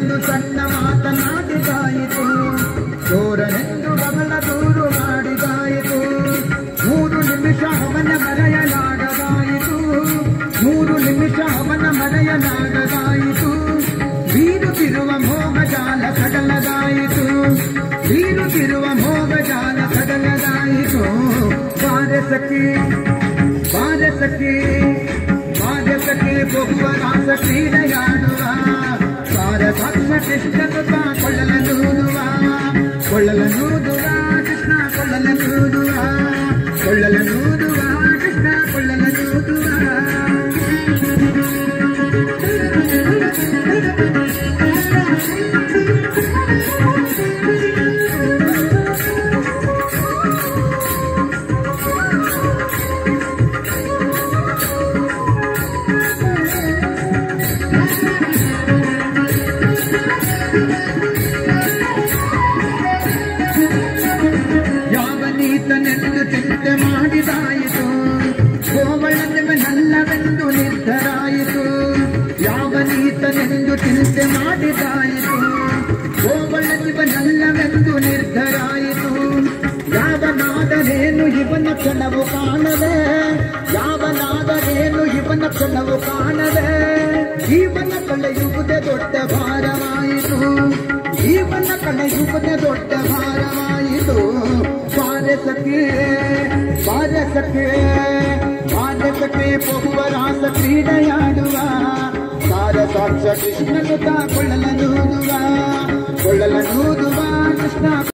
ಚೋರನೆಂದು ಸಣ್ಣ ಮಾತನಾಡಿದಾಯಿತು ಚೋರನೆಂದು ಬಹಳ ದೂರು ಮಾಡಿದಾಯಿತು ಮೂರು ನಿಮಿಷ ಅವನ ಮರೆಯಲಾಗದಾಯಿತು ಮೂರು ನಿಮಿಷ ಅವನ ಮರೆಯಲಾಗದಾಯಿತು ಬೀರುತ್ತಿರುವ ಮೋಹಜಾಲ ಸಡಲದಾಯಿತು ಬೀರುತ್ತಿರುವ ಮೋಹಜಾಲ ಸಡಲದಾಯಿತು ಬಾರಸಕ್ಕೆ ಬಾರಸಕ್ಕೆ ಬಾರಸಕ್ಕೆ ಬಹುವರಾಸ ಕ್ರೀಡೆಯಾಡುವ ಸಾರಸಾಕ್ಷ ಕೃಷ್ಣನು ತಾ ಕೊಳ್ಳಲ ನೂದುವ ಕೊಳ್ಳಲ ನೂದುವ ಕೃಷ್ಣ ಕೊಳ್ಳಲ ನೂದುವ ಕೊಳ್ಳಲ ನೂದುವ ಕೃಷ್ಣ ಕೊಳ್ಳಲ ನೂದುವ ಯಾವ ನೀತನೆಂದು ಚಿಂತೆ ಮಾಡಿದಾಯಿತು ಗೋವಳನಿವನಲ್ಲವೆಂದು ನಿರ್ಧರಾಯಿತು ಯಾವ ನೀತನೆಂದು ಚಿಂತೆ ಮಾಡಿದಾಯಿತು ಗೋವಳನಿವನಲ್ಲವೆಂದು ನಿರ್ಧರಾಯಿತು ಯಾವನಾದರೇನು ಇವನ ಕ್ಷಣವು ಕಾಣದೆ ಯಾವನಾದರೇನು ಇವನ ಕ್ಷಣವು ಕಾಣದೆ ಜೀವನ ಕಳೆಯುವುದೇ ದೊಡ್ಡ ಭಾರವಾಯಿತು ಜೀವನ ಕಳೆಯುವುದೇ ದೊಡ್ಡ ಭಾರವಾಯಿತು ಬಾರಸಕ್ಕೆ ಬಾರಸಕ್ಕೆ ಬಾರಸಕ್ಕೆ ಬಹುವರಾಸ ಕ್ರೀಡೆಯಾಡುವ ಸಾರಸಾಕ್ಷ ಕೃಷ್ಣನು ತಾ ಕೊಳ್ಳಲ ನೂದುವ ಕೊಳ್ಳಲ ನೂದುವ ಕೃಷ್ಣ